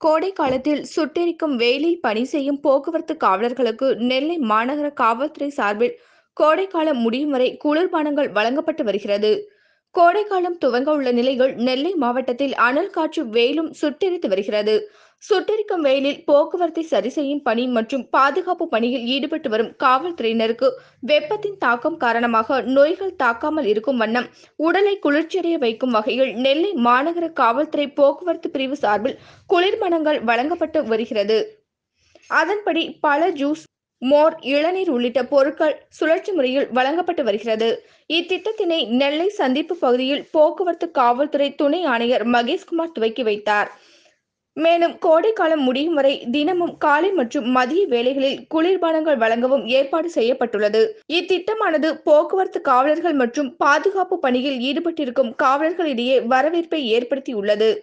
கோடை காலத்தில் சுட்டெரிக்கும் வெயிலில் பணி செய்யும் போக்குவரத்து காவலர்களுக்கு நெல்லை மாநகர காவல்துறை சார்பில் கோடைக்காலம் முடியும் வரை குளிர்பானங்கள் வழங்கப்பட்டு வருகிறது கோடைக்காலம் துவங்க உள்ள நிலையில் நெல்லை மாவட்டத்தில் அனல் காற்று வெயிலும் சுட்டெரித்து வருகிறது சுட்டெரிக்கும் வெயிலில் போக்குவரத்தை சரி செய்யும் பணி மற்றும் பாதுகாப்பு பணியில் ஈடுபட்டு வரும் காவல்துறையினருக்கு வெப்பத்தின் தாக்கம் காரணமாக நோய்கள் தாக்காமல் இருக்கும் வண்ணம் உடலை குளிர்ச்சியடைய வைக்கும் வகையில் நெல்லை மாநகர காவல்துறை போக்குவரத்து பிரிவு சார்பில் குளிர்பானங்கள் வழங்கப்பட்டு வருகிறது அதன்படி பல ஜூஸ் மோர் இளநீர் உள்ளிட்ட பொருட்கள் சுழற்சி முறையில் வழங்கப்பட்டு வருகிறது இத்திட்டத்தினை நெல்லை சந்திப்பு பகுதியில் போக்குவரத்து காவல்துறை துணை ஆணையர் மகேஷ்குமார் துவக்கி வைத்தார் மேலும் கோடைக்காலம் முடியும் வரை தினமும் காலை மற்றும் மதிய வேளைகளில் குளிர்பானங்கள் வழங்கவும் ஏற்பாடு செய்யப்பட்டுள்ளது இத்திட்டமானது போக்குவரத்து காவலர்கள் மற்றும் பாதுகாப்பு பணியில் ஈடுபட்டிருக்கும் காவலர்களிடையே வரவேற்பை ஏற்படுத்தியுள்ளது